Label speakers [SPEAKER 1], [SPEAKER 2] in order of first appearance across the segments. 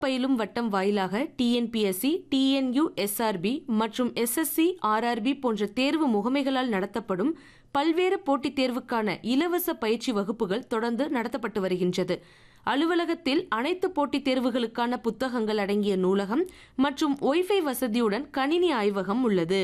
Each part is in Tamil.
[SPEAKER 1] பயிலும் வட்டம் வாயிலாக டிஎன்பிஎஸ்சி டிஎன்யூ எஸ்ஆர்பி மற்றும் எஸ்எஸ்சி ஆர்ஆர்பி போன்ற தேர்வு முகமைகளால் நடத்தப்படும் பல்வேறு போட்டித் தேர்வுக்கான இலவச பயிற்சி வகுப்புகள் தொடர்ந்து நடத்தப்பட்டு வருகின்றது அலுவலகத்தில் அனைத்து போட்டித் தேர்வுகளுக்கான புத்தகங்கள் அடங்கிய நூலகம் மற்றும் ஒய்ஃபை வசதியுடன் கணினி ஆய்வகம் உள்ளது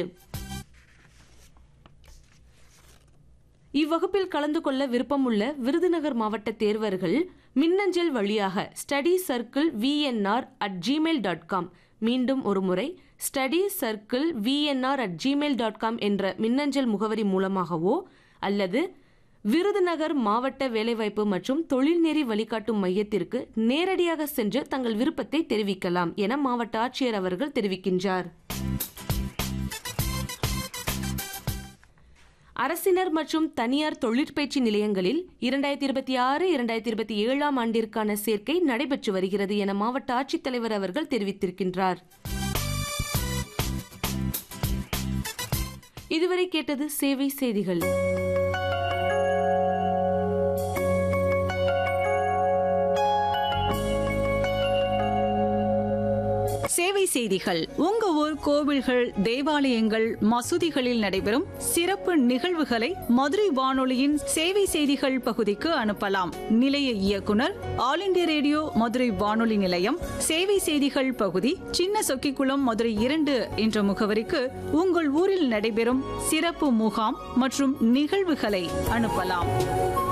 [SPEAKER 1] இவ்வகுப்பில் கலந்து கொள்ள விருப்பமுள்ள விருதுநகர் மாவட்ட தேர்வர்கள் மின்னஞ்சல் வழியாக study circle VNR at Gmail dot com மீண்டும் ஒருமுறை study circle VNR at Gmail dot com என்ற மின்னஞ்சல் முகவரி மூலமாகவோ அல்லது விருதுநகர் மாவட்ட வேலைவாய்ப்பு மற்றும் தொழில்நெறி வழிகாட்டும் மையத்திற்கு நேரடியாக சென்று தங்கள் விருப்பத்தை தெரிவிக்கலாம் என மாவட்ட ஆட்சியர் அவர்கள் தெரிவிக்கின்றார் அரசினர் மற்றும் தனியார் தொழிற்பயிற்சி நிலையங்களில் இரண்டாயிரத்தி இருபத்தி ஆறு இரண்டாயிரத்தி இருபத்தி ஏழாம் ஆண்டிற்கான சேர்க்கை நடைபெற்று வருகிறது என மாவட்ட ஆட்சித்தலைவர் அவர்கள் தெரிவித்திருக்கின்றார் இதுவரை கேட்டது சேவை செய்திகள்
[SPEAKER 2] சேவை செய்திகள் உங்க ஊர் கோவில்கள் தேவாலயங்கள் மசூதிகளில் நடைபெறும் சிறப்பு நிகழ்வுகளை மதுரை வானொலியின் சேவை செய்திகள் பகுதிக்கு அனுப்பலாம் நிலைய இயக்குனர் ஆல் இண்டியா ரேடியோ மதுரை வானொலி நிலையம் சேவை செய்திகள் பகுதி சின்ன சொக்கிக்குளம் மதுரை இரண்டு என்ற முகவரிக்கு உங்கள் ஊரில் நடைபெறும் சிறப்பு முகாம் மற்றும் நிகழ்வுகளை அனுப்பலாம்